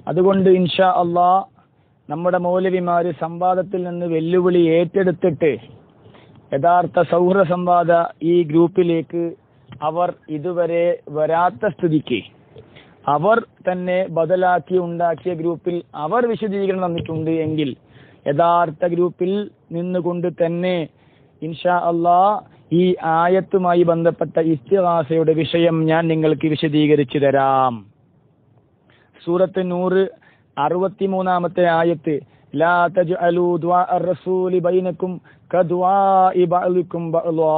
അതുകൊണ്ട് ഇൻഷാ അള്ളാ നമ്മുടെ മൗലവിമാര് സംവാദത്തിൽ നിന്ന് വെല്ലുവിളി ഏറ്റെടുത്തിട്ട് യഥാർത്ഥ സൗഹൃദ സംവാദ ഈ ഗ്രൂപ്പിലേക്ക് അവർ ഇതുവരെ വരാത്ത സ്ഥിതിക്ക് അവർ തന്നെ ബദലാക്കി ഉണ്ടാക്കിയ ഗ്രൂപ്പിൽ അവർ വിശദീകരണം തന്നിട്ടുണ്ട് എങ്കിൽ യഥാർത്ഥ ഗ്രൂപ്പിൽ നിന്നുകൊണ്ട് തന്നെ ഇൻഷാ അള്ളാ ഈ ആയത്തുമായി ബന്ധപ്പെട്ട ഇസ്തിഹാസയുടെ വിഷയം ഞാൻ നിങ്ങൾക്ക് വിശദീകരിച്ചു തരാം സൂറത്ത് നൂറ് അറുപത്തിമൂന്നാമത്തെ ആയത്ത് ലാ തജ്അലൂ ദുആ റസൂലി ബൈനക്കും കദുആഇ ബഅലിക്കും ബഅലാ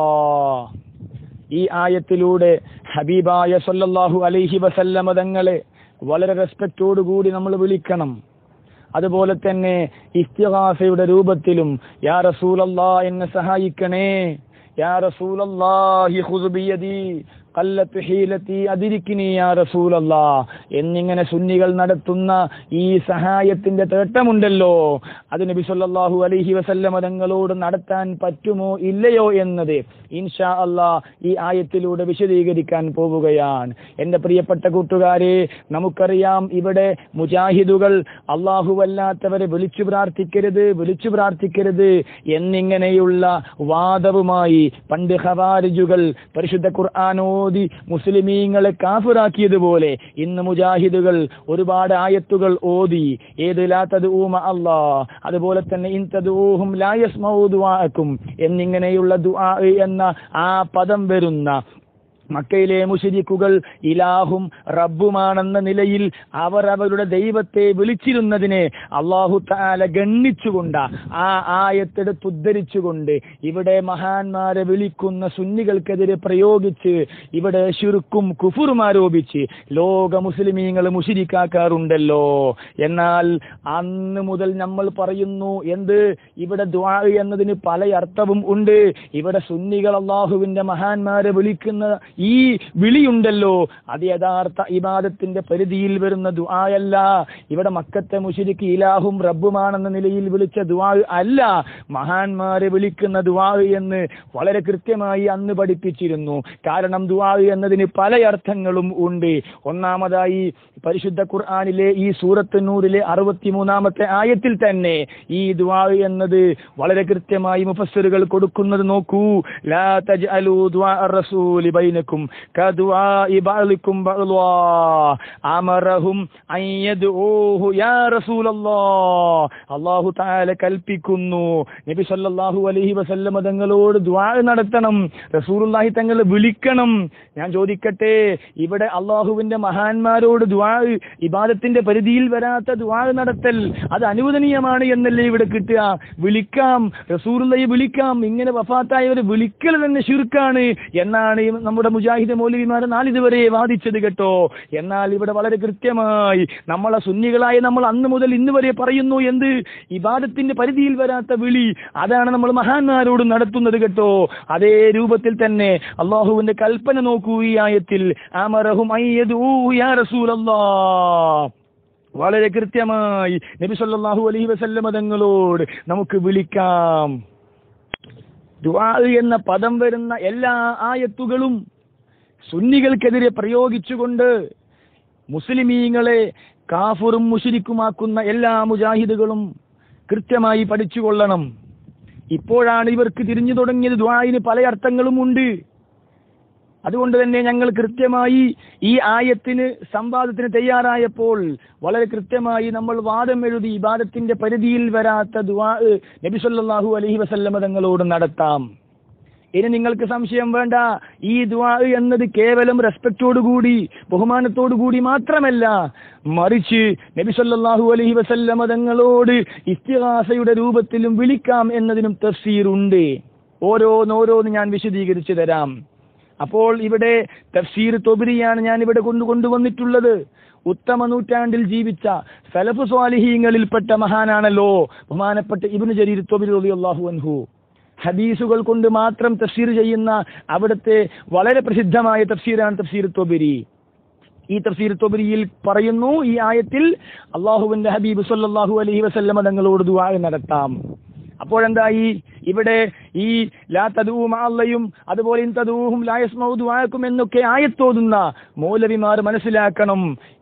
ഈ ആയത്തിലൂടെ ഹബീബായ സല്ലല്ലാഹു അലൈഹി വസല്ലമ തങ്ങളെ വളരെ റെസ്പെക്റ്റോടു കൂടി നമ്മൾ വിളിക്കണം അതുപോലെ തന്നെ ഇസ്തിഹാസയുടെ രൂപത്തിലും യാ റസൂലല്ലാ എന്നെ സഹായിക്കണേ യാ റസൂലല്ലാഹി ഖുദ് ബിയദി ഖല്ലത്ത് ഹീലത്തി അതിരിക്കിനി യാ റസൂലല്ലാ എന്നിങ്ങനെ സുന്നികൾ നടത്തുന്ന ഈ സഹായത്തിന്റെ തേട്ടമുണ്ടല്ലോ അത് നബി സല്ലല്ലാഹു അലൈഹി വസല്ലമ തങ്ങളോട് നടത്താൻ പറ്റുമോ ഇല്ലയോ എന്നത് ഇൻഷാ അല്ലാ ഈ ആയത്തിലൂടെ വിശദീകരിക്കാൻ പോവുകയാണ് എന്റെ പ്രിയപ്പെട്ട കൂട്ടുകാരെ നമുക്കറിയാം ഇവിടെ മുജാഹിദുകൾ അല്ലാഹുവല്ലാത്തവരെ വിളിച്ചു പ്രാർത്ഥിക്കരുത് വിളിച്ചു പ്രാർത്ഥിക്കരുത് എന്നിങ്ങനെയുള്ള വാദവുമായി പണ്ട് ഖവാരിജുകൾ പരിശുദ്ധ ഖുർആാനോദി മുസ്ലിമീങ്ങളെ കാഫിറാക്കിയതുപോലെ ഇന്ന് മുജാഹിദുകൾ ഒരുപാട് ആയത്തുകൾ ഓതി ഏത് ലാത്തത് ഊമ അല്ലാ അതുപോലെ തന്നെ ഇൻതദൂഹും ലായസ്മൗ ദുആക്കും എന്നിങ്ങനെയുള്ള ദുആ എന്ന ആ പദം വരുന്ന മക്കയിലെ മുഷരിക്കുകൾ ഇലാഹും റബ്ബുമാണെന്ന നിലയിൽ അവർ അവരുടെ ദൈവത്തെ വിളിച്ചിരുന്നതിനെ അള്ളാഹു താല ഗണ്ണിച്ചുകൊണ്ട് ആ ആയത്തെടുത്ത് ഉദ്ധരിച്ചുകൊണ്ട് ഇവിടെ മഹാന്മാരെ വിളിക്കുന്ന സുന്നികൾക്കെതിരെ പ്രയോഗിച്ച് ഇവിടെ ശുരുക്കും കുഫുറും ആരോപിച്ച് ലോക മുസ്ലിമീങ്ങൾ മുഷിരിക്കാക്കാറുണ്ടല്ലോ എന്നാൽ അന്ന് മുതൽ നമ്മൾ പറയുന്നു എന്ത് ഇവിടെ ദ്വാ എന്നതിന് പല അർത്ഥവും ഉണ്ട് ഇവിടെ സുന്നികൾ അള്ളാഹുവിന്റെ മഹാന്മാരെ വിളിക്കുന്ന ഈ വിളിയുണ്ടല്ലോ അത് യഥാർത്ഥ ഇബാദത്തിന്റെ പരിധിയിൽ വരുന്ന ദുആയല്ല ഇവിടെ മക്കത്തെ മുഷിരിക്ക് ഇലാഹും റബ്ബുമാണെന്ന നിലയിൽ വിളിച്ച ദുആ അല്ല മഹാന്മാരെ വിളിക്കുന്ന ദുആ എന്ന് വളരെ കൃത്യമായി അന്ന് പഠിപ്പിച്ചിരുന്നു കാരണം ദുആ എന്നതിന് പല അർത്ഥങ്ങളും ഉണ്ട് ഒന്നാമതായി പരിശുദ്ധ ഖുർആനിലെ ഈ സൂറത്ത് നൂറിലെ അറുപത്തിമൂന്നാമത്തെ ആയത്തിൽ തന്നെ ഈ ദുആ എന്നത് വളരെ കൃത്യമായി മുഫസ്സിറുകൾ കൊടുക്കുന്നത് നോക്കൂ ലാ തജ്അലൂ ദുആ റസൂലി ബൈനക്കും കദുആഇ ബഅലിക്കും ബഅലാ അമറഹും അൻ യദ്ഊഹു യാ റസൂലല്ലാഹ് അല്ലാഹു തആല കൽപ്പിക്കുന്നു നബി സല്ലല്ലാഹു അലൈഹി വസല്ലമ തങ്ങളോട് ദുആ നടത്തണം റസൂലുള്ളാഹി തങ്ങൾ വിളിക്കണം ഞാൻ ചോദിക്കട്ടെ ഇവിടെ അള്ളാഹുവിന്റെ മഹാന്മാരോട് ദുആ ഇബാദത്തിന്റെ പരിധിയിൽ വരാത്ത ദുആ നടത്തൽ അത് അനുവദനീയമാണ് എന്നല്ലേ ഇവിടെ കിട്ടുക വിളിക്കാം റസൂലുള്ളയെ വിളിക്കാം ഇങ്ങനെ വഫാത്തായവരെ വിളിക്കൽ തന്നെ ശിർക്കാണ് എന്നാണ് ഈ നമ്മുടെ മുജാഹിദ് മൗലവിമാർ നാളിതുവരെ വാദിച്ചത് കേട്ടോ എന്നാൽ ഇവിടെ വളരെ കൃത്യമായി നമ്മളെ സുന്നികളായ നമ്മൾ അന്ന് മുതൽ ഇന്ന് വരെ പറയുന്നു എന്ത് ഇബാദത്തിന്റെ പരിധിയിൽ വരാത്ത വിളി അതാണ് നമ്മൾ മഹാന്മാരോട് നടത്തുന്നത് കേട്ടോ അതേ രൂപത്തിൽ തന്നെ അള്ളാഹുവിന്റെ കൽപ്പന നോക്കൂ ഈ ആയത്തിൽ അമറഹും അയ്യദൂ യാ റസൂലല്ലാ വളരെ കൃത്യമായി നബി സല്ലല്ലാഹു അലൈഹി വസല്ലമ തങ്ങളോട് നമുക്ക് വിളിക്കാം ദുആ എന്ന പദം വരുന്ന എല്ലാ ആയത്തുകളും സുന്നികൾക്കെതിരെ പ്രയോഗിച്ചുകൊണ്ട് മുസ്ലിമീങ്ങളെ കാഫുറും മുഷിരിക്കുമാക്കുന്ന എല്ലാ മുജാഹിദുകളും കൃത്യമായി പഠിച്ചുകൊള്ളണം ഇപ്പോഴാണ് ഇവർക്ക് തിരിഞ്ഞു തുടങ്ങിയത് ദ്വായിന് പല അർത്ഥങ്ങളും ഉണ്ട് അതുകൊണ്ട് തന്നെ ഞങ്ങൾ കൃത്യമായി ഈ ആയത്തിന് സംവാദത്തിന് തയ്യാറായപ്പോൾ വളരെ കൃത്യമായി നമ്മൾ വാദം എഴുതി ഇബാദത്തിന്റെ പരിധിയിൽ വരാത്ത ദുആ നബി സല്ലല്ലാഹു അലൈഹി വസല്ലമ തങ്ങളോട് നടത്താം ഇനി നിങ്ങൾക്ക് സംശയം വേണ്ട ഈ ദുആ എന്നത് കേവലം റെസ്പെക്റ്റോടു കൂടി ബഹുമാനത്തോടു കൂടി മാത്രമല്ല മറിച്ച് നബി സല്ലല്ലാഹു അലൈഹി വസല്ലമ തങ്ങളോട് ഇസ്തിഹാസയുടെ രൂപത്തിലും വിളിക്കാം എന്നതിനും തഫ്സീറുണ്ട് ഓരോന്നോരോന്ന് ഞാൻ വിശദീകരിച്ചു തരാം അപ്പോൾ ഇവിടെ തഫ്സീർ തൊബിരിയാണ് ഞാൻ ഇവിടെ കൊണ്ടു കൊണ്ടുവന്നിട്ടുള്ളത് ഉത്തമ നൂറ്റാണ്ടിൽ ജീവിച്ച സലഫ് സ്വാലിഹീങ്ങളിൽപ്പെട്ട മഹാനാണല്ലോ ബഹുമാനപ്പെട്ട ഇബ്നു ജരീർ തൊബിരി റളിയല്ലാഹു അൻഹു ഹദീസുകൾ കൊണ്ട് മാത്രം തഫ്സീർ ചെയ്യുന്ന അവിടുത്തെ വളരെ പ്രസിദ്ധമായ തഫ്സീറാണ് തഫ്സീർ തൊബിരി ഈ തഫ്സീർ തൊബരിയിൽ പറയുന്നു ഈ ആയത്തിൽ അള്ളാഹുവിന്റെ ഹബീബ് സല്ലല്ലാഹു അലൈഹി വസല്ലമ തങ്ങളോട് ദുആ നടത്താം അപ്പോഴെന്തായി ഇവിടെ ഈ ലാ തദൂമ അള്ളയും അതുപോലെ ഇൻ തദൂഹും ലാ യസ്മഉ ദുആക്കും എന്നൊക്കെ ആയത്തോതുന്ന മൗലവിമാർ മനസ്സിലാക്കണം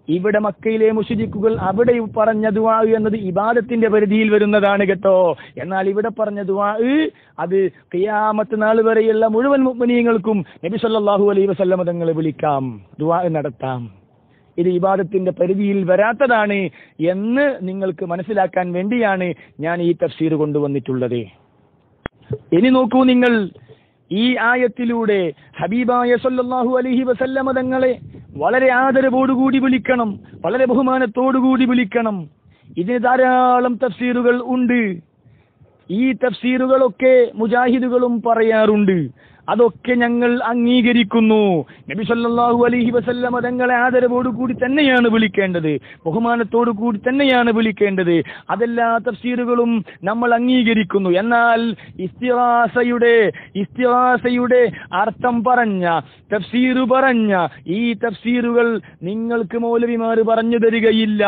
ഇവിടെ മക്കയിലെ മുഷിരിക്കുകൾ അവിടെ പറഞ്ഞ ദുആ എന്നത് ഇബാദത്തിന്റെ പരിധിയിൽ വരുന്നതാണ് കേട്ടോ എന്നാൽ ഇവിടെ പറഞ്ഞ ദുആ അത് ഖിയാമത്ത് നാൾ വരെയുള്ള മുഴുവൻ മുഅ്മിനീങ്ങൾക്കും നബി സല്ലല്ലാഹു അലൈഹി വസല്ലം തങ്ങളെ വിളിക്കാം ദുആ നടത്താം ഇത് ഇബാദത്തിന്റെ പരിധിയിൽ വരാത്തതാണ് എന്ന് നിങ്ങൾക്ക് മനസ്സിലാക്കാൻ വേണ്ടിയാണ് ഞാൻ ഈ തഫ്സീർ കൊണ്ടുവന്നിട്ടുള്ളത് ഇനി നോക്കൂ നിങ്ങൾ ഈ ആയത്തിലൂടെ ഹബീബായ സല്ലല്ലാഹു അലൈഹി വസല്ലമ തങ്ങളെ വളരെ ആദരവോടുകൂടി വിളിക്കണം വളരെ ബഹുമാനത്തോടുകൂടി വിളിക്കണം ഇതിന് ധാരാളം തഫ്സീറുകൾ ഉണ്ട് ഈ തഫ്സീറുകളൊക്കെ മുജാഹിദുകളും പറയാറുണ്ട് അതൊക്കെ ഞങ്ങൾ അംഗീകരിക്കുന്നു നബി സല്ലല്ലാഹു അലൈഹി വസല്ലമ തങ്ങളെ ആദരവോടു കൂടി തന്നെയാണ് വിളിക്കേണ്ടത് ബഹുമാനത്തോടു കൂടി തന്നെയാണ് വിളിക്കേണ്ടത് അതെല്ലാ തഫ്സീറുകളും നമ്മൾ അംഗീകരിക്കുന്നു എന്നാൽ ഇസ്തിഹാസയുടെ ഇസ്തിഹാസയുടെ അർത്ഥം പറഞ്ഞ തഫ്സീറ് പറഞ്ഞ ഈ തഫ്സീറുകൾ നിങ്ങൾക്ക് മൗലവിമാർ പറഞ്ഞു തരികയില്ല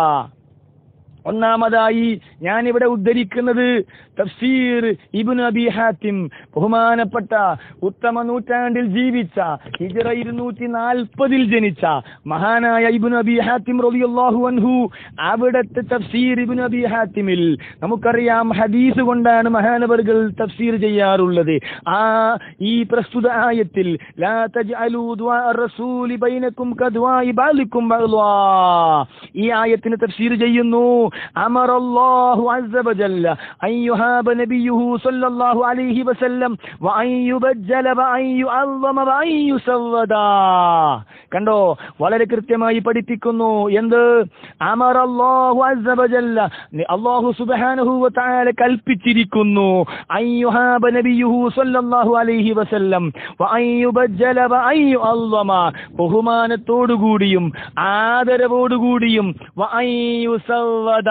ഒന്നാമതായി ഞാനിവിടെ ഉദ്ധരിക്കുന്നത് തഫ്സീർ ഇബ്നു അബി ഹാത്തിം ബഹുമാനപ്പെട്ട ഉത്തമ നൂറ്റാണ്ടിൽ ജീവിച്ച ഹിജറ ഇരുന്നൂറ്റി നാൽപ്പതിൽ ജനിച്ച മഹാനായ ഇബ്നു അബി ഹാത്തിം റളിയല്ലാഹു അൻഹു അവിടുത്തെ തഫ്സീർ ഇബ്നു അബി ഹാത്തിമിൽ നമുക്കറിയാം ഹദീസ് കൊണ്ടാണ് മഹാനവറുകൾ തഫ്സീർ ചെയ്യാറുള്ളത് ആ ഈ പ്രസ്തുത ആയത്തിൽ ലാ തജ്അലൂ ദുആ റസൂലി ബൈനക്കും കദ്വാഇ ബാലിക്കും ബഅ്ളാ ഈ ആയത്തിന് തഫ്സീർ ചെയ്യുന്നു أمر الله عز وجل أن يهاب نبيه صلى الله عليه وسلم وأن يبجل وأن يعظم وأن يسودا കണ്ടോ വളരെ കൃത്യമായി പഠിപ്പിക്കുന്നു എന്ത് അമർ അല്ലാഹു അസ്സ വജല്ല അല്ലാഹു സുബ്ഹാനഹു വ തആല കൽപ്പിച്ചിരിക്കുന്നു അൻ യുഹാബ നബിയുഹു സല്ലല്ലാഹു അലൈഹി വസല്ലം വ അൻ യുബജ്ജല വ അൻ യുഅല്ലമ ബഹുമാനത്തോടുകൂടിയും ആദരവോടുകൂടിയും വ അൻ യുസവ്വദ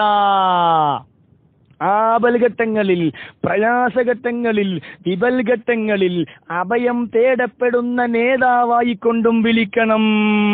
ആപൽഘട്ടങ്ങളിൽ പ്രയാസഘട്ടങ്ങളിൽ വിപൽഘട്ടങ്ങളിൽ അഭയം തേടപ്പെടുന്ന നേതാവായിക്കൊണ്ടും വിളിക്കണം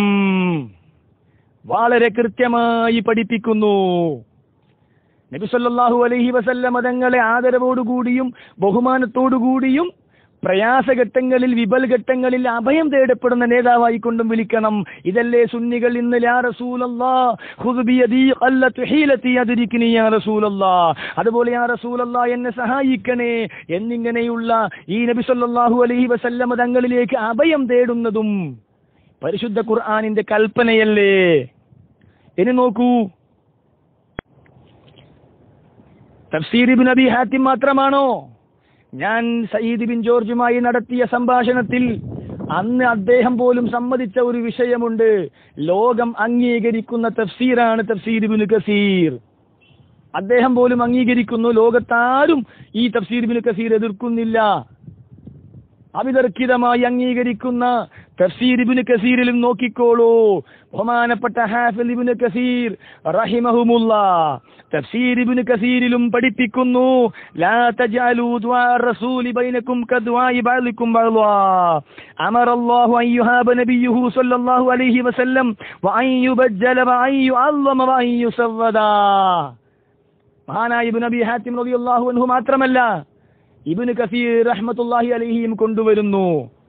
വളരെ കൃത്യമായി പഠിപ്പിക്കുന്നു നബി സല്ലല്ലാഹു അലൈഹി വസല്ലം തങ്ങളെ ആദരവോടുകൂടിയും ബഹുമാനത്തോടുകൂടിയും പ്രയാസഘട്ടങ്ങളിൽ വിപൽഘട്ടങ്ങളിൽ അഭയം തേടപ്പെടുന്ന നേതാവായിക്കൊണ്ടും വിളിക്കണം ഇതല്ലേ സുന്നികൾ ഇന്ന് ലാ റസൂലല്ലാ ഖുദ് ബിയദി ഖല്ലത്ത് ഹീലത്തി അദ്രിക്നി യാ റസൂലല്ലാ അതുപോലെ യാ റസൂലല്ലാ എന്നെ സഹായിക്കണേ എന്നിങ്ങനെയുള്ള ഈ നബി സല്ലല്ലാഹു അലൈഹി വസല്ലം തങ്ങളിലേക്ക് അഭയം തേടുന്നതും പരിശുദ്ധ ഖുർആനിന്റെ കൽപ്പനയല്ലേ ഇനി നോക്കൂ തഫ്സീർ ഇബ്നു അബി ഹാത്തിം മാത്രമാണോ ഞാൻ സയ്യിദ് ബിൻ ജോർജുമായി നടത്തിയ സംഭാഷണത്തിൽ അന്ന് അദ്ദേഹം പോലും സമ്മതിച്ച ഒരു വിഷയമുണ്ട് ലോകം അംഗീകരിക്കുന്ന തഫ്സീറാണ് തഫ്സീർ ഇബ്നു കസീർ അദ്ദേഹം പോലും അംഗീകരിക്കുന്നു ലോകത്താരും ഈ തഫ്സീർ ഇബ്നു കസീർ എതിർക്കുന്നില്ല അവിതർക്കിതമായി അംഗീകരിക്കുന്ന തഫ്സീർ ഇബ്നു കസീറിലും നോക്കിക്കോളൂ ബഹുമാനപ്പെട്ട ഹാഫിൽ ഇബ്നു കസീർ റഹിമഹുമുള്ള തഫ്സീർ ഇബ്നു കസീറിലും പഠിപ്പിക്കുന്നു ലാ തജഅലൂ ദുആ റസൂലി ബൈനക്കും കദുആഇ ബഅലിക്കും ബഅ്ളാ അമറ അല്ലാഹു അൻ യുഹാബ നബിയുഹു സ്വല്ലല്ലാഹു അലൈഹി വസല്ലം വഅൻ യുബജ്ജല വഅൻ യുഅല്ലമ വഅൻ യുസവ്വദാ മഹാനായ ഇബ്നു അബി ഹാത്തിം റളിയല്ലാഹു അൻഹു മാത്രമല്ല ഇബ്നു കസീർ റഹ്മത്തുള്ളാഹി അലൈഹിയും കൊണ്ടുവരുന്നു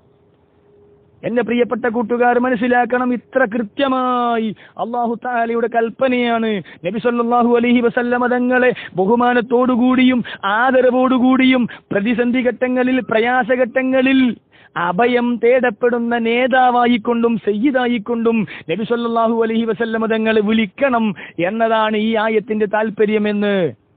എന്റെ പ്രിയപ്പെട്ട കൂട്ടുകാർ മനസ്സിലാക്കണം ഇത്ര കൃത്യമായി അള്ളാഹു താലയുടെ കൽപ്പനയാണ് നബി സല്ലല്ലാഹു അലൈഹി വസല്ലമ തങ്ങളെ ബഹുമാനത്തോടുകൂടിയും ആദരവോടുകൂടിയും പ്രതിസന്ധി ഘട്ടങ്ങളിൽ പ്രയാസഘട്ടങ്ങളിൽ അഭയം തേടപ്പെടുന്ന നേതാവായിക്കൊണ്ടും സയ്യിദായിക്കൊണ്ടും നബി സല്ലല്ലാഹു അലൈഹി വസല്ലമ തങ്ങളെ വിളിക്കണം എന്നതാണ് ഈ ആയത്തിന്റെ താല്പര്യമെന്ന്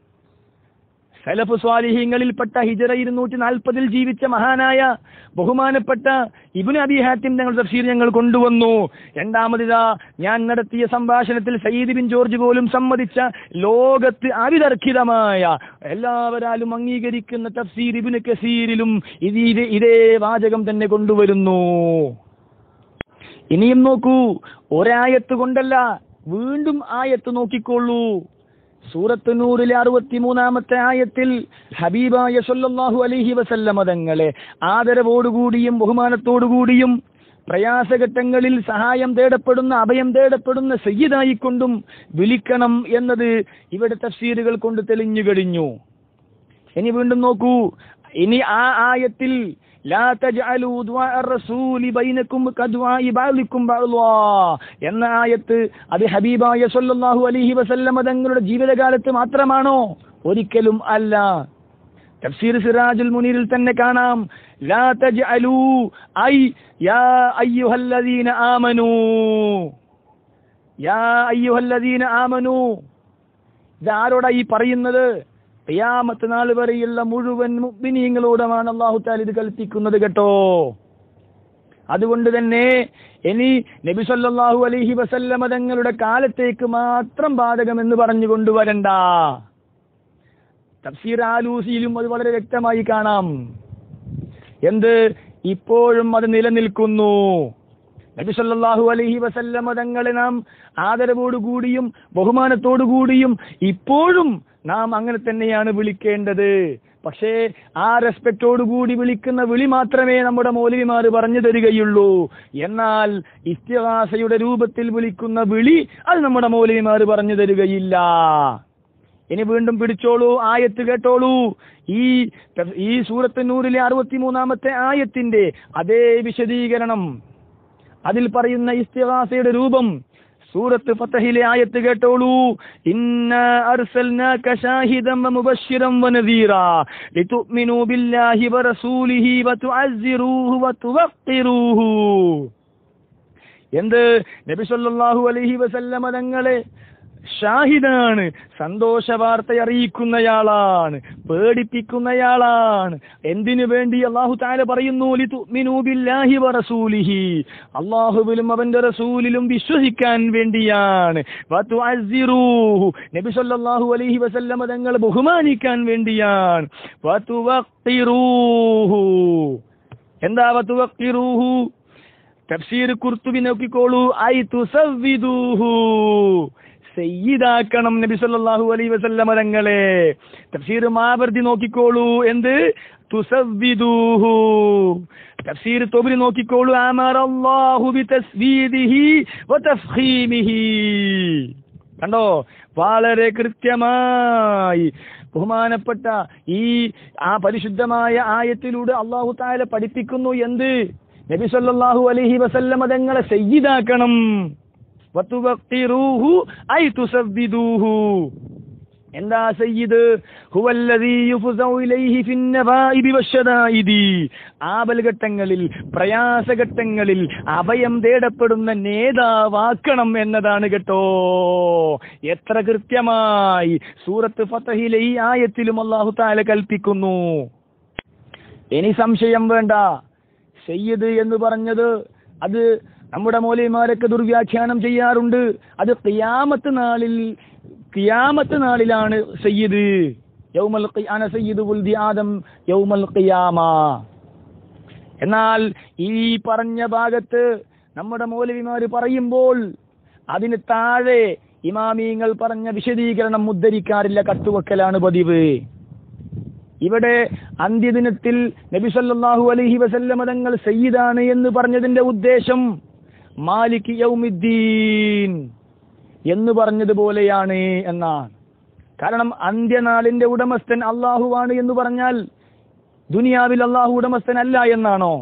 സലഫ് സ്വാലിഹ്യങ്ങളിൽപ്പെട്ട ഹിജറ ഇരുന്നൂറ്റി നാൽപ്പതിൽ ജീവിച്ച മഹാനായ ബഹുമാനപ്പെട്ട ഇബ്നു അബി ഹാത്തിം തങ്ങൾ തഫ്സീർ ഞങ്ങൾ കൊണ്ടുവന്നു രണ്ടാമതിതാ ഞാൻ നടത്തിയ സംഭാഷണത്തിൽ സയ്യിദ് ബിൻ ജോർജ് പോലും സമ്മതിച്ച ലോകത്ത് അവിതർക്കിതമായ എല്ലാവരാലും അംഗീകരിക്കുന്ന തഫ്സീർ ഇബ്നു കസീരിലും ഇത് ഇത് ഇതേ വാചകം തന്നെ കൊണ്ടുവരുന്നു ഇനിയും നോക്കൂ ഒരായത്ത് കൊണ്ടല്ല വീണ്ടും ആയത്ത് നോക്കിക്കൊള്ളൂ സൂറത്ത് നൂറിലെ അറുപത്തിമൂന്നാമത്തെ ആയത്തിൽ ഹബീബായ സല്ലല്ലാഹു അലൈഹി വസല്ലമ തങ്ങളെ ആദരവോടുകൂടിയും ബഹുമാനത്തോടുകൂടിയും പ്രയാസഘട്ടങ്ങളിൽ സഹായം തേടപ്പെടുന്ന അഭയം തേടപ്പെടുന്ന സയ്യിദായിക്കൊണ്ടും വിളിക്കണം എന്നത് ഇവിടെ തഫ്സീറുകൾ കൊണ്ട് തെളിഞ്ഞു കഴിഞ്ഞു ഇനി വീണ്ടും നോക്കൂ ഇനി ആ ആയത്തിൽ ലാ തജ്അലൂ ദുആ റസൂലി ബൈനക്കും കദുആഇ ബഅദിക്കും ബഅദാ എന്ന ആയത്ത് അത് ഹബീബായ സല്ലല്ലാഹു അലൈഹി വസല്ലമ തങ്ങളുടെ ജീവിതകാലത്ത് മാത്രമാണോ ഒരിക്കലും അല്ല തഫ്സീർ സിറാജുൽ മുനീറിൽ തന്നെ കാണാം ലാ തജ്അലൂ ഐ യാ അയ്യുഹല്ലദീന ആമനൂ യാ അയ്യുഹല്ലദീന ആമനൂ ഇതാരോടാ ഈ പറയുന്നത് ഖിയാമത്ത് നാൾ വരെയുള്ള മുഴുവൻ മുഅ്മിനീങ്ങളോടുമാണ് അല്ലാഹു തആല ഇത് കൽപ്പിക്കുന്നത് കേട്ടോ അതുകൊണ്ട് തന്നെ ഇനി നബി സല്ലല്ലാഹു അലൈഹി വസല്ലമ തങ്ങളുടെ കാലത്തേക്ക് മാത്രം ബാധകമെന്ന് പറഞ്ഞു കൊണ്ടുവരണ്ട തഫ്സീർ ആലൂസിയിലും അത് വളരെ വ്യക്തമായി കാണാം എന്ത് ഇപ്പോഴും അത് നിലനിൽക്കുന്നു നബി സല്ലല്ലാഹു അലൈഹി വസല്ലമ തങ്ങളെ നാം ആദരവോടുകൂടിയും ബഹുമാനത്തോടുകൂടിയും ഇപ്പോഴും നാം അങ്ങനെ തന്നെയാണ് വിളിക്കേണ്ടത് പക്ഷേ ആ റെസ്പെക്റ്റോടുകൂടി വിളിക്കുന്ന വിളി മാത്രമേ നമ്മുടെ മൗലവിമാർ പറഞ്ഞു തരികയുള്ളൂ എന്നാൽ ഇസ്തിഹാസയുടെ രൂപത്തിൽ വിളിക്കുന്ന വിളി അത് നമ്മുടെ മൗലവിമാർ പറഞ്ഞു തരികയില്ല ഇനി വീണ്ടും പിടിച്ചോളൂ ആയത്ത് കേട്ടോളൂ ഈ ഈ സൂറത്ത് നൂറിലെ അറുപത്തിമൂന്നാമത്തെ ആയത്തിന്റെ അതേ വിശദീകരണം അതിൽ പറയുന്ന ഇസ്തിഹാസയുടെ രൂപം സൂറത്ത് ഫത്തഹിലെ ആയത്ത് കേട്ടോളൂ ഇന്ന അർസൽനാക ഷാഹിദൻ വമുബശ്ശിറൻ വനദീറ ലിതുഅ്മിനൂ ബില്ലാഹി വറസൂലിഹി വതുഅസ്സിറൂഹു വതുവഖിറൂഹു എന്ത് നബി സല്ലല്ലാഹു അലൈഹി വസല്ലമ തങ്ങളെ ഷാഹിദാണ് സന്തോഷ വാർത്ത അറിയിക്കുന്നയാളാണ് പേടിപ്പിക്കുന്നയാളാണ് എന്തിനു വേണ്ടി അള്ളാഹു താല പറയുന്നു ലിതുഅ്മിനൂ ബില്ലാഹി വറസൂലിഹി അള്ളാഹുവിലും അവന്റെ റസൂലിലും വിശ്വസിക്കാൻ വേണ്ടിയാണ് വതുഅസ്സിറൂഹു നബി സല്ലല്ലാഹു അലൈഹി വസല്ലമ തങ്ങളെ ബഹുമാനിക്കാൻ വേണ്ടിയാണ് വതുവഖിറൂഹു എന്താ വതുവഖിറൂഹു തഫ്സീർ കുർത്തുബി നോക്കിക്കോളൂ ഐ തുസവ്വിദൂഹു സയ്യിദാക്കണം നബി സല്ലല്ലാഹു അലൈഹി വസല്ലമ തങ്ങളെ തഫ്സീർ മാവർദി നോക്കിക്കോളൂ എന്ത് തുസവ്വിദൂഹു തഫ്സീർ തൊബരി നോക്കിക്കോളൂ അമറല്ലാഹു ബിതസ്വീദിഹി വതഫ്ഖീമിഹി കണ്ടോ വളരെ കൃത്യമായി ബഹുമാനപ്പെട്ട ഈ ആ പരിശുദ്ധമായ ആയത്തിലൂടെ അള്ളാഹു താല പഠിപ്പിക്കുന്നു എന്ത് നബി സല്ലല്ലാഹു അലൈഹി വസല്ലമ തങ്ങളെ സയ്യിദാക്കണം വതുവഖിറൂഹു ഐ തുസവ്വിദൂഹു എന്താ സയ്യിദ് ഹുവല്ലദീ യുഫ്സഉ ഇലൈഹി ഫിന്നവാഇബി വശദായിദി ആപൽഘട്ടങ്ങളിൽ പ്രയാസഘട്ടങ്ങളിൽ അഭയം തേടപ്പെടുന്ന നേതാവാക്കണം എന്നതാണ് കേട്ടോ എത്ര കൃത്യമായി സൂറത്ത് ഫതഹിലെ ഈ ആയത്തിലും അല്ലാഹു തആല കൽപ്പിക്കുന്നു ഇനി സംശയം വേണ്ട സയ്യിദ് എന്ന് പറഞ്ഞത് അത് നമ്മുടെ മൗലവിമാരൊക്കെ ദുർവ്യാഖ്യാനം ചെയ്യാറുണ്ട് അത് ഖിയാമത്ത് നാളിൽ ഖിയാമത്ത് നാളിലാണ് സയ്യിദ് യൗമൽ ഖി- അന സയ്യിദ് ഉൽദി ആദം യൗമൽ ഖിയാമ എന്നാൽ ഈ പറഞ്ഞ ഭാഗത്ത് നമ്മുടെ മൗലവിമാര് പറയുമ്പോൾ അതിന് താഴെ ഇമാമിയങ്ങൾ പറഞ്ഞ വിശദീകരണം ഉദ്ധരിക്കാറില്ല കത്തുവെക്കലാണ് പതിവ് ഇവിടെ അന്ത്യദിനത്തിൽ നബി സല്ലല്ലാഹു അലൈഹി വസല്ലമ തങ്ങൾ സയ്യിദാണ് എന്ന് പറഞ്ഞതിന്റെ ഉദ്ദേശം മാലിക് യൗമിദ്ദീൻ എന്ന് പറഞ്ഞതുപോലെയാണ് എന്നാണ് കാരണം അന്ത്യനാളിന്റെ ഉടമസ്ഥൻ അള്ളാഹുവാണ് എന്ന് പറഞ്ഞാൽ ദുനിയാവിൽ അള്ളാഹു ഉടമസ്ഥനല്ല എന്നാണോ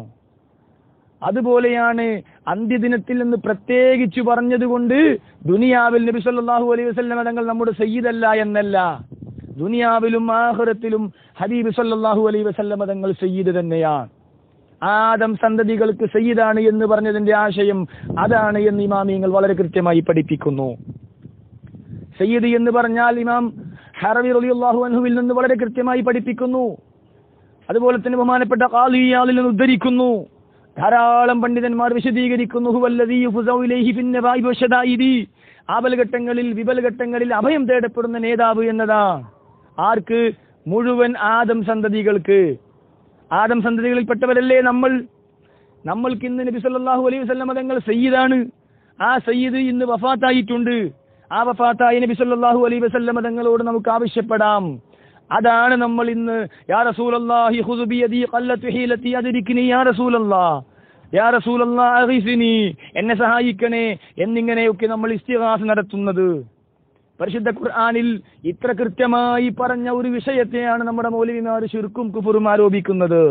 അതുപോലെയാണ് അന്ത്യദിനത്തിൽ നിന്ന് പ്രത്യേകിച്ച് പറഞ്ഞതുകൊണ്ട് ദുനിയാവിൽ നബി സല്ലല്ലാഹു അലൈഹി വസല്ലമ തങ്ങൾ നമ്മുടെ സയ്യിദല്ല എന്നല്ല ദുനിയാവിലും ആഖിറത്തിലും ഹബീബ് സല്ലല്ലാഹു അലൈഹി വസല്ലമ തങ്ങൾ സയ്യിദ് തന്നെയാണ് ആദം സന്തതികൾക്ക് സയ്യിദാണ് എന്ന് പറഞ്ഞതിന്റെ ആശയം അതാണ് എന്ന് ഇമാമിയങ്ങൾ വളരെ കൃത്യമായി പഠിപ്പിക്കുന്നു സയ്യിദ് എന്ന് പറഞ്ഞാൽ ഇമാം ഹറവി റളിയല്ലാഹു അൻഹുവിൽ നിന്ന് വളരെ കൃത്യമായി പഠിപ്പിക്കുന്നു അതുപോലെ തന്നെ ബഹുമാനപ്പെട്ട ഖാലിയാളിൽ നിന്ന് ഉദ്ധരിക്കുന്നു ധാരാളം പണ്ഡിതന്മാർ വിശദീകരിക്കുന്നു ഹുവല്ലദീ യുഫ്സഉ ഇലൈഹി ഫിന്നവാഇബി വശദായിദി ആപൽഘട്ടങ്ങളിൽ വിപൽഘട്ടങ്ങളിൽ അഭയം തേടപ്പെടുന്ന നേതാവ് എന്നതാണ് ആർക്ക് മുഴുവൻ ആദം സന്തതികൾക്ക് ആദം സന്തതികളിൽപ്പെട്ടവരല്ലേ നമ്മൾ നമ്മൾക്ക് ഇന്ന് നബി സല്ലല്ലാഹു അലൈഹി വസല്ലമ തങ്ങൾ സയ്യിദാണ് ആ സയ്യിദ് ഇന്ന് വഫാത്തായിട്ടുണ്ട് ആ വഫാത്തായ നബി സല്ലല്ലാഹു അലൈഹി വസല്ലമ തങ്ങളോട് നമുക്ക് ആവശ്യപ്പെടാം അതാണ് നമ്മൾ ഇന്ന് യാ റസൂലല്ലാഹി ഖുദ് ബിയദി ഖല്ലത്തു ഹീലത്തി അദ്രിക്നി യാ റസൂലല്ലാഹ് യാ റസൂലല്ലാഹ് അഗീസിനി എന്നെ സഹായിക്കണേ എന്നിങ്ങനെയൊക്കെ നമ്മൾ ഇസ്തിഗാസ നടത്തുന്നത് പരിശുദ്ധ ഖുർആനിൽ ഇത്ര കൃത്യമായി പറഞ്ഞ ഒരു വിഷയത്തെയാണ് നമ്മുടെ മൗലവിമാർ ശുർക്കും കുഫുറും ആരോപിക്കുന്നത്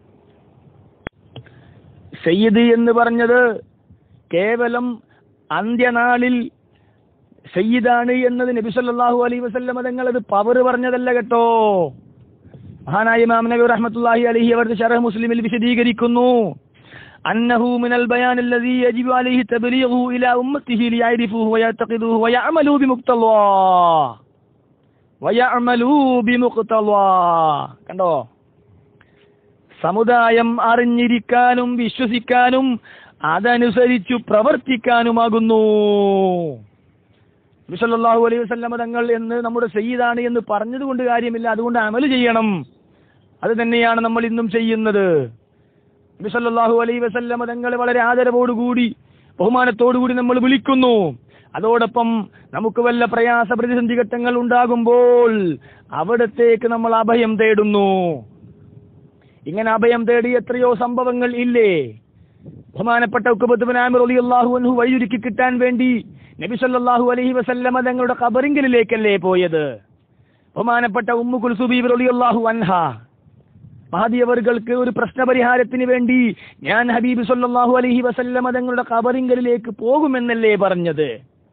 സയ്യിദ് എന്ന് പറഞ്ഞത് കേവലം അന്ത്യനാളിൽ സയ്യിദാണ് എന്നത് നബി സല്ലല്ലാഹു അലൈഹി വസല്ലം തങ്ങൾ അത് പവർ പറഞ്ഞതല്ല കേട്ടോ മഹാനായ ഇമാം നബി റഹ്മത്തുള്ളാഹി അലൈഹി അവർ ശറഹ് മുസ്ലിമിൽ വിശദീകരിക്കുന്നു അന്നഹു മിനൽ ബയാൻ الذي يجب عليه تبليغه الى امته ليعرفوه ويعتقدوه ويعملوا بمقتضاه ويعملوا بمقتضاه കണ്ടോ സമുദായം അറിഞ്ഞിരിക്കാനും വിശ്വസിക്കാനും അതനുസരിച്ചു പ്രവർത്തിക്കാനുമാകുന്നു നബിസല്ലാഹു അലൈഹി വസല്ലമ തങ്ങൾ എന്ന് നമ്മുടെ സയ്യിദാണ് എന്ന് പറഞ്ഞതുകൊണ്ട് കാര്യമില്ല അതുകൊണ്ട് അമല് ചെയ്യണം അത് തന്നെയാണ് നമ്മൾ ഇന്നും ചെയ്യുന്നത് നബിസല്ലാഹു അലൈഹി വസല്ലമ തങ്ങളെ വളരെ ആദരവോടുകൂടി ബഹുമാനത്തോടുകൂടി നമ്മൾ വിളിക്കുന്നു അതോടൊപ്പം നമുക്ക് വല്ല പ്രയാസ പ്രതിസന്ധി ഘട്ടങ്ങൾ ഉണ്ടാകുമ്പോൾ അവിടത്തേക്ക് നമ്മൾ അഭയം തേടുന്നു ഇങ്ങനെ അഭയം തേടി എത്രയോ സംഭവങ്ങൾ ഇല്ലേ ബഹുമാനപ്പെട്ട ഉക്കുബത്തുബനാമിർ അലിയല്ലാഹു അൻഹു വഴിയൊരുക്കി കിട്ടാൻ വേണ്ടി നബി സല്ലല്ലാഹു അലൈഹി വസല്ലമ തങ്ങളുടെ ഖബറിങ്കലിലേക്കല്ലേ പോയത് ബഹുമാനപ്പെട്ട ഉമ്മു കുൽസുബീബ് അലിയല്ലാഹു അൻഹ മഹദിയവറുകൾക്ക് ഒരു പ്രശ്നപരിഹാരത്തിന് വേണ്ടി ഞാൻ ഹബീബ് സല്ലല്ലാഹു അലൈഹി വസല്ലമ തങ്ങളുടെ ഖബറിങ്കലിലേക്ക് പോകുമെന്നല്ലേ പറഞ്ഞത്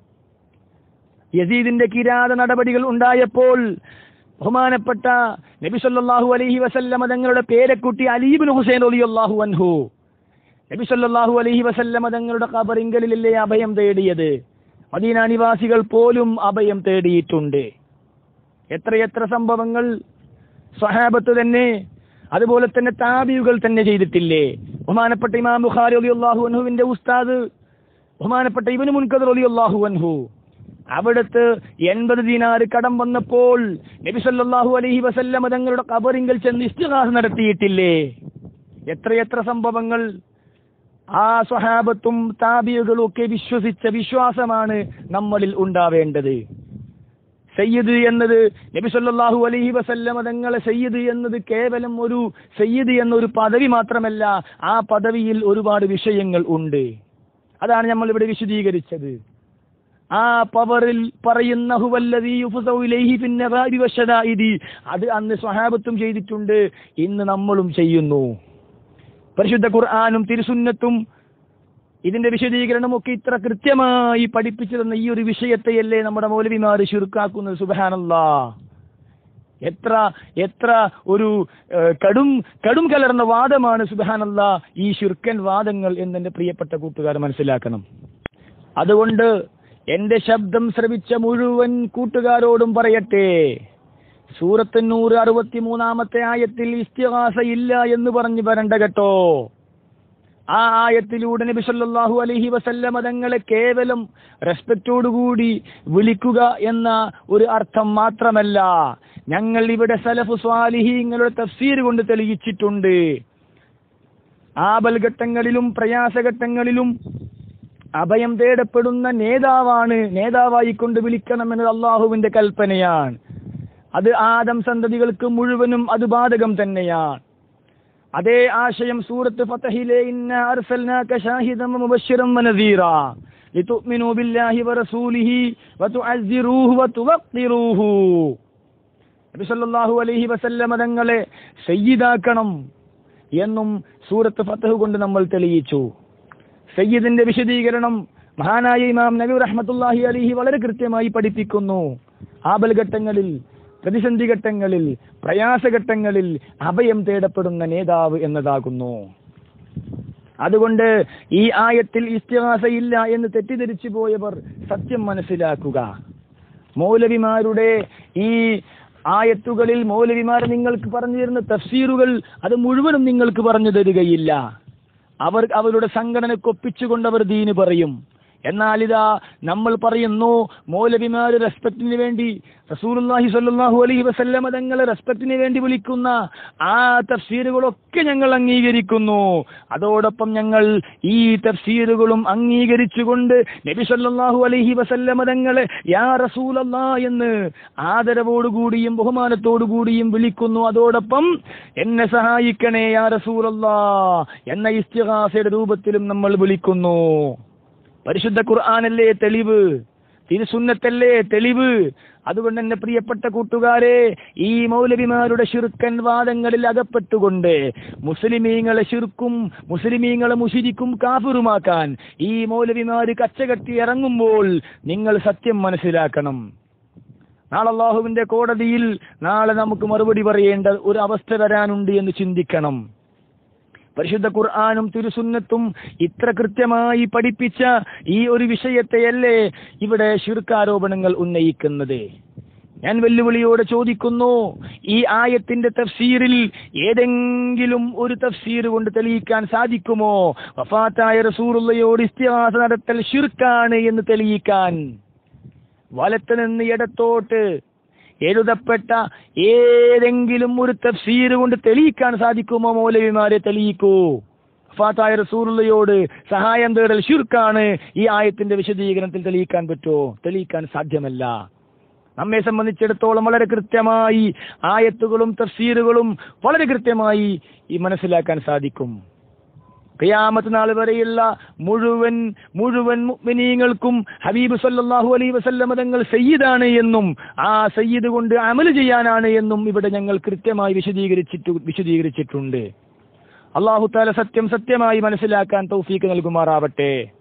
യസീദിന്റെ കിരാത നടപടികൾ ഉണ്ടായപ്പോൾ ബഹുമാനപ്പെട്ട നബി സല്ലല്ലാഹു അലൈഹി വസല്ലമ തങ്ങളുടെ പേരക്കുട്ടി അലീബിൻ ഹുസൈൻ റളിയല്ലാഹു അൻഹു നബി സല്ലല്ലാഹു അലൈഹി വസല്ലമ തങ്ങളുടെ ഖബറിങ്കലിലല്ലേ അഭയം തേടിയത് മദീന നിവാസികൾ പോലും അഭയം തേടിയിട്ടുണ്ട് എത്രയെത്ര സംഭവങ്ങൾ സ്വഹാബത്ത് തന്നെ അതുപോലെ തന്നെ താബിയുകൾ തന്നെ ചെയ്തിട്ടില്ലേ ബഹുമാനപ്പെട്ട ഇമാം ബുഖാരി റളിയല്ലാഹു അൻഹുവിന്റെ ഉസ്താദ് ബഹുമാനപ്പെട്ട ഇബ്നു മുൻകദർ റളിയല്ലാഹു അൻഹു അവിടുത്ത് എൺപത് ദീനാറ് കടം വന്നപ്പോൾ നബി സല്ലല്ലാഹു അലൈഹി വസല്ലമ തങ്ങളുടെ ഖബറിങ്കൽ ചെന്ന് ഇസ്തിഗാസ നടത്തിയിട്ടില്ലേ എത്രയെത്ര സംഭവങ്ങൾ ആ സ്വഹാബത്തും താബിയകളും ഒക്കെ വിശ്വസിച്ച വിശ്വാസമാണ് നമ്മളിൽ ഉണ്ടാവേണ്ടത് സയ്യിദ് എന്നത് നബി സല്ലല്ലാഹു അലൈഹി വസല്ലമ തങ്ങളെ സയ്യിദ് എന്നത് കേവലം ഒരു സയ്യിദ് എന്നൊരു പദവി മാത്രമല്ല ആ പദവിയിൽ ഒരുപാട് വിഷയങ്ങൾ ഉണ്ട് അതാണ് നമ്മൾ ഇവിടെ വിശദീകരിച്ചത് ആ പവറിൽ പറയുന്ന ഹുവല്ലദീ യുഫ്സഉ ഇലൈഹി ഫിന്നഗാരി വശദാഇദി അത് അന്ന് സ്വഹാബത്തും ചെയ്തിട്ടുണ്ട് ഇന്ന് നമ്മളും ചെയ്യുന്നു പരിശുദ്ധ ഖുർആാനും തിരുസുന്നത്തും ഇതിന്റെ വിശദീകരണം ഒക്കെ ഇത്ര കൃത്യമായി പഠിപ്പിച്ചു തന്ന ഈ ഒരു വിഷയത്തെയല്ലേ നമ്മുടെ മൗലവിമാർ ചുരുക്കാക്കുന്നത് സുബഹാനല്ലാ എത്ര എത്ര ഒരു ഏഹ്, കടും കടും കലർന്ന വാദമാണ് സുബഹാനല്ല ഈ ശുർക്കൻ വാദങ്ങൾ എന്നെന്റെ പ്രിയപ്പെട്ട കൂട്ടുകാർ മനസ്സിലാക്കണം അതുകൊണ്ട് എന്റെ ശബ്ദം ശ്രവിച്ച മുഴുവൻ കൂട്ടുകാരോടും പറയട്ടെ സൂറത്ത് നൂറ് അറുപത്തി മൂന്നാമത്തെ ആയത്തിൽ ഇസ്തിഹാസ ഇല്ല എന്ന് പറഞ്ഞു വരണ്ട കേട്ടോ ആ ആയത്തിലൂടെ നബി സല്ലല്ലാഹു അലൈഹി വസല്ലമ തങ്ങളെ കേവലം റെസ്പെക്റ്റോടുകൂടി വിളിക്കുക എന്ന ഒരു അർത്ഥം മാത്രമല്ല ഞങ്ങൾ ഇവിടെ സലഫു സ്വാലിഹീങ്ങളുടെ തഫ്സീർ കൊണ്ട് തെളിയിച്ചിട്ടുണ്ട് ആപൽഘട്ടങ്ങളിലും പ്രയാസഘട്ടങ്ങളിലും അഭയം തേടപ്പെടുന്ന നേതാവാണ് നേതാവായിക്കൊണ്ട് വിളിക്കണമെന്നത് അള്ളാഹുവിന്റെ കൽപ്പനയാണ് അത് ആദം സന്തതികൾക്ക് മുഴുവനും അത് ബാധകം തന്നെയാണ് അതേ ആശയം സൂറത്ത് ഫതഹിലെ ഇന്ന അർസൽനാക ഷാഹിദൻ മുബശ്ശിറൻ വനദീറ ലിതുഅ്മിനൂ ബില്ലാഹി വറസൂലിഹി വതുഅസ്സിറൂഹു വതുവഖിറൂഹു നബി സല്ലല്ലാഹു അലൈഹി വസല്ലമ തങ്ങളെ സയ്യിദാക്കണം എന്നും സൂറത്ത് ഫതഹ് കൊണ്ട് നമ്മൾ തെളിയിച്ചു സയ്യിദിന്റെ വിശദീകരണം മഹാനായ ഇമാം നബി റഹ്മത്തുള്ളാഹി അലിഹി വളരെ കൃത്യമായി പഠിപ്പിക്കുന്നു ആപൽ ഘട്ടങ്ങളിൽ പ്രതിസന്ധി ഘട്ടങ്ങളിൽ പ്രയാസഘട്ടങ്ങളിൽ അഭയം തേടപ്പെടുന്ന നേതാവ് എന്നതാകുന്നു അതുകൊണ്ട് ഈ ആയത്തിൽ ഇസ്തിഹാസ ഇല്ല എന്ന് തെറ്റിദ്ധരിച്ചു പോയവർ സത്യം മനസ്സിലാക്കുക മൗലവിമാരുടെ ഈ ആയത്തുകളിൽ മൗലവിമാർ നിങ്ങൾക്ക് പറഞ്ഞു തരുന്ന തഫ്സീറുകൾ അത് മുഴുവനും നിങ്ങൾക്ക് പറഞ്ഞു തരികയില്ല അവർ അവരുടെ സംഘടനക്കൊപ്പിച്ചുകൊണ്ട് അവർ ദീന് പറയും എന്നാൽ ഇതാ നമ്മൾ പറയുന്നു മൗലവിമാര് റെസ്പെക്റ്റിന് വേണ്ടി റസൂലുള്ളാഹി സ്വല്ലല്ലാഹു അലൈഹി വസല്ലമ തങ്ങളെ റെസ്പെക്റ്റിന് വേണ്ടി വിളിക്കുന്ന ആ തഫ്സീറുകളൊക്കെ ഞങ്ങൾ അംഗീകരിക്കുന്നു അതോടൊപ്പം ഞങ്ങൾ ഈ തഫ്സീറുകളും അംഗീകരിച്ചുകൊണ്ട് നബി സല്ലല്ലാഹു അലൈഹി വസല്ലമ തങ്ങളെ യാ റസൂലല്ലാ എന്ന് ആദരവോടുകൂടിയും ബഹുമാനത്തോടുകൂടിയും വിളിക്കുന്നു അതോടൊപ്പം എന്നെ സഹായിക്കണേ യാ റസൂലല്ലാ എന്ന ഇസ്തിഹാസയുടെ രൂപത്തിലും നമ്മൾ വിളിക്കുന്നു പരിശുദ്ധ ഖുർആാനല്ലേ തെളിവ് തിരുസുന്നത്തല്ലേ തെളിവ് അതുകൊണ്ട് തന്നെ പ്രിയപ്പെട്ട കൂട്ടുകാരെ ഈ മൗലവിമാരുടെ ശിർക്കൻ വാദങ്ങളിൽ അകപ്പെട്ടുകൊണ്ട് മുസ്ലിമീങ്ങളെ ശിർക്കും മുസ്ലിമീങ്ങളെ മുഷിരിക്കും കാഫിറുമാക്കാൻ ഈ മൗലവിമാര് കച്ചകെട്ടി ഇറങ്ങുമ്പോൾ നിങ്ങൾ സത്യം മനസ്സിലാക്കണം നാളെ അള്ളാഹുവിന്റെ കോടതിയിൽ നാളെ നമുക്ക് മറുപടി പറയേണ്ട ഒരു അവസ്ഥ വരാനുണ്ട് എന്ന് ചിന്തിക്കണം പരിശുദ്ധ ഖുർആാനും തിരുസുന്നത്തും ഇത്ര കൃത്യമായി പഠിപ്പിച്ച ഈ ഒരു വിഷയത്തെയല്ലേ ഇവിടെ ശിർക്കാരോപണങ്ങൾ ഉന്നയിക്കുന്നത് ഞാൻ വെല്ലുവിളിയോടെ ചോദിക്കുന്നു ഈ ആയത്തിന്റെ തഫ്സീറിൽ ഏതെങ്കിലും ഒരു തഫ്സീർ കൊണ്ട് തെളിയിക്കാൻ സാധിക്കുമോ വഫാത്തായ റസൂറുള്ളയോട് ഇസ്തിഹാസ നടത്തൽ ഷിർക്കാണ് എന്ന് തെളിയിക്കാൻ വലത്ത് നിന്ന് ഇടത്തോട്ട് എഴുതപ്പെട്ട ഏതെങ്കിലും ഒരു തഫ്സീർ കൊണ്ട് തെളിയിക്കാൻ സാധിക്കുമോ മൗലവിമാരെ തെളിയിക്കൂ ഫാത്തായ റസൂറുള്ളയോട് സഹായം തേടൽ ഷിർക്കാണ് ഈ ആയത്തിന്റെ വിശദീകരണത്തിൽ തെളിയിക്കാൻ പറ്റുമോ തെളിയിക്കാൻ സാധ്യമല്ല നമ്മെ സംബന്ധിച്ചിടത്തോളം വളരെ കൃത്യമായി ആയത്തുകളും തഫ്സീറുകളും വളരെ കൃത്യമായി ഈ മനസ്സിലാക്കാൻ സാധിക്കും ഖിയാമത്ത് നാൾ വരെയുള്ള മുഴുവൻ മുഴുവൻ മുഅ്മിനീങ്ങൾക്കും ഹബീബ് സല്ലല്ലാഹു അലൈഹി വസല്ലമ തങ്ങൾ സയ്യിദാണ് എന്നും ആ സയ്യിദ് കൊണ്ട് അമൽ ചെയ്യാനാണ് എന്നും ഇവിടെ ഞങ്ങൾ കൃത്യമായി വിശദീകരിച്ചിട്ടു വിശദീകരിച്ചിട്ടുണ്ട് അള്ളാഹു താല സത്യം സത്യമായി മനസ്സിലാക്കാൻ തൗഫീക്ക് നൽകുമാറാവട്ടെ